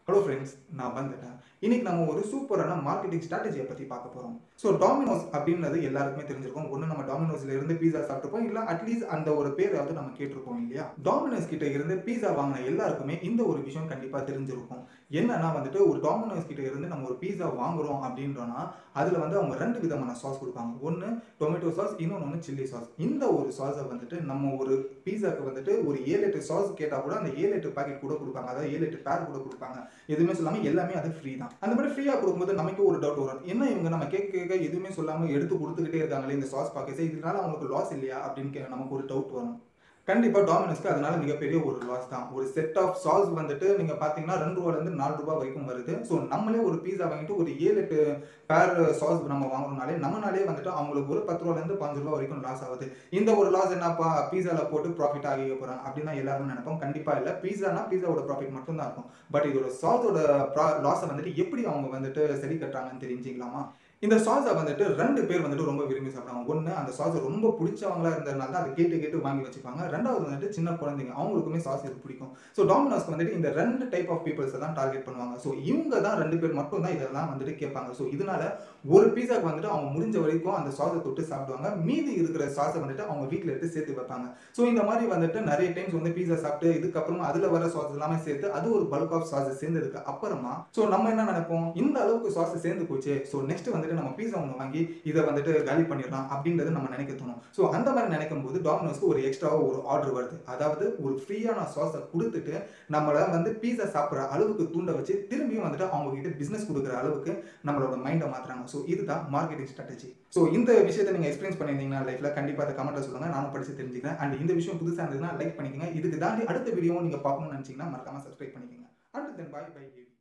hello friends நான் வந்துட்டேன் இன்னைக்கு நம்ம ஒரு சூப்பரான மார்க்கெட்டிங் ஸ்ட்ராட்டஜியை பற்றி பார்க்க போகிறோம் ஸோ டாமினோஸ் அப்படின்றது எல்லாருக்குமே தெரிஞ்சிருக்கும் ஒன்று நம்ம டாமினோஸ்ல இருந்து பீஸா சாப்பிட்டுருப்போம் இல்லை அட்லீஸ்ட் அந்த ஒரு பேராவது நம்ம கேட்டிருப்போம் இல்லையா டாமினோஸ் கிட்ட இருந்து பீஸா வாங்கின எல்லாருக்குமே இந்த ஒரு விஷயம் கண்டிப்பாக தெரிஞ்சிருக்கும் என்னன்னா வந்துட்டு ஒரு டாமினோஸ் கிட்ட இருந்து நம்ம ஒரு பீஸா வாங்குறோம் அப்படின்றோன்னா அதில் வந்து அவங்க ரெண்டு விதமான சாஸ் கொடுப்பாங்க ஒன்று டொமேட்டோ சாஸ் இன்னொன்று ஒன்று சில்லி சாஸ் இந்த ஒரு சாஸை வந்துட்டு நம்ம ஒரு பீஸாக்கு வந்துட்டு ஒரு ஏழு எட்டு சாஸ் கேட்டால் கூட அந்த ஏழு எட்டு பாக்கெட் கூட கொடுப்பாங்க அதாவது ஏழு எட்டு பேர் கூட கொடுப்பாங்க எதுவுமே சொல்லாமல் எல்லாமே அது ஃப்ரீ தான் அந்த மாதிரி ஃப்ரீயாக கொடுக்கும்போது நமக்கு ஒரு டவுட் வரும் என்ன இவங்க நம்ம கேட்க கேட்க எதுவுமே சொல்லாமல் எடுத்து கொடுத்துக்கிட்டே இருக்காங்களே இந்த சாஸ் பாக்கெட்ஸ் இதனால அவங்களுக்கு லாஸ் இல்லையா அப்படின்னு கே- நமக்கு ஒரு டவுட் வரும் கண்டிப்பாக டாமினோஸ்க்கு அதனால மிகப்பெரிய ஒரு லாஸ் தான் ஒரு செட் ஆஃப் சாஸ் வந்துட்டு நீங்கள் பார்த்தீங்கன்னா ரெண்டு ரூபாலேருந்து நாலு ரூபாய் வரைக்கும் வருது ஸோ நம்மளே ஒரு பீஸா வாங்கிட்டு ஒரு ஏழு எட்டு பேர் சாஸ் நம்ம வாங்குறோம்னாலே நம்மனாலே வந்துட்டு அவங்களுக்கு ஒரு பத்து ரூபாலேருந்து பாஞ்சு ரூபா வரைக்கும் லாஸ் ஆகுது இந்த ஒரு லாஸ் என்னப்பா பீஸால போட்டு ப்ராஃபிட் ஆகிக்க போகிறாங்க அப்படின்னு தான் எல்லாரும் நினைப்போம் கண்டிப்பாக இல்லை பீஸானா பீஸாவோட ப்ராஃபிட் மட்டும் தான் இருக்கும் பட் இதோட சாஸோட லாஸை வந்துட்டு எப்படி அவங்க வந்துட்டு சரி கட்டுறாங்கன்னு தெரிஞ்சுக்கலாமா இந்த சாஸை வந்துட்டு ரெண்டு பேர் வந்துட்டு ரொம்ப விரும்பி சாப்பிடுவாங்க ஒன்று அந்த சாஸை ரொம்ப பிடிச்சவங்களா இருந்ததுனால தான் அதை கேட்டு கேட்டு வாங்கி வச்சுப்பாங்க ரெண்டாவது வந்துட்டு சின்ன குழந்தைங்க அவங்களுக்குமே சாஸ் இது பிடிக்கும் ஸோ டாமினோஸ்க்கு வந்துட்டு இந்த ரெண்டு டைப் ஆஃப் பீப்புள்ஸை தான் டார்கெட் பண்ணுவாங்க ஸோ இவங்க தான் ரெண்டு பேர் மட்டும் தான் இதெல்லாம் வந்துட்டு கேட்பாங்க ஸோ இதனால ஒரு பீஸாக்கு வந்துட்டு அவங்க முடிஞ்ச வரைக்கும் அந்த சாஸை தொட்டு சாப்பிடுவாங்க மீதி இருக்கிற சாஸை வந்துட்டு அவங்க வீட்டில் எடுத்து சேர்த்து வைப்பாங்க ஸோ இந்த மாதிரி வந்துட்டு நிறைய டைம்ஸ் வந்து பீஸா சாப்பிட்டு இதுக்கப்புறமா அதில் வர சாஸ் எல்லாமே சேர்த்து அது ஒரு பல்க் ஆஃப் சாஸ் சேர்ந்ததுக்கு அப்புறமா ஸோ நம்ம என்ன நினைப்போம் இந்த அளவுக்கு சாஸ் சேர்ந்து போச்சு ஸோ நெக்ஸ்ட் வந்துட்டு நம்ம பீஸா ஒன்று வாங்கி இதை வந்துட்டு காலி பண்ணிடலாம் அப்படின்றது நம்ம நினைக்க தோணும் ஸோ அந்த மாதிரி நினைக்கும் போது டாமினோஸ்க்கு ஒரு எக்ஸ்ட்ராவாக ஒரு ஆர்டர் வருது அதாவது ஒரு ஃப்ரீயான சாஸை கொடுத்துட்டு நம்மளை வந்து பீஸா சாப்பிட்ற அளவுக்கு தூண்ட வச்சு திரும்பியும் வந்துட்டு அவங்க கிட்ட பிஸ்னஸ் கொடுக்குற அளவுக்கு நம்மளோட மைண்டை மாத்துறாங்க ஸோ இதுதான் மார்க்கெட்டிங் ஸ்ட்ராட்டஜி ஸோ இந்த விஷயத்தை நீங்கள் எக்ஸ்பீரியன்ஸ் பண்ணியிருந்தீங்கன்னா லைஃப்ல கண்டிப்பாக அதை கமெண்ட்டில் சொல்லுங்க நானும் படிச்சு தெரிஞ்சுக்கிறேன் அண்ட் இந்த விஷயம் புதுசாக இருந்ததுன்னா லைக் பண்ணிக்கோங்க இதுக்கு தாண்டி அடுத்த வீடியோவும் நீங்கள் பார்க்கணும்னு நினச்சிங்கன்னா மறக்காம சப்ஸ்கிரைப் பண்ணிக்கோங்க அடுத்து தென் பாய் பை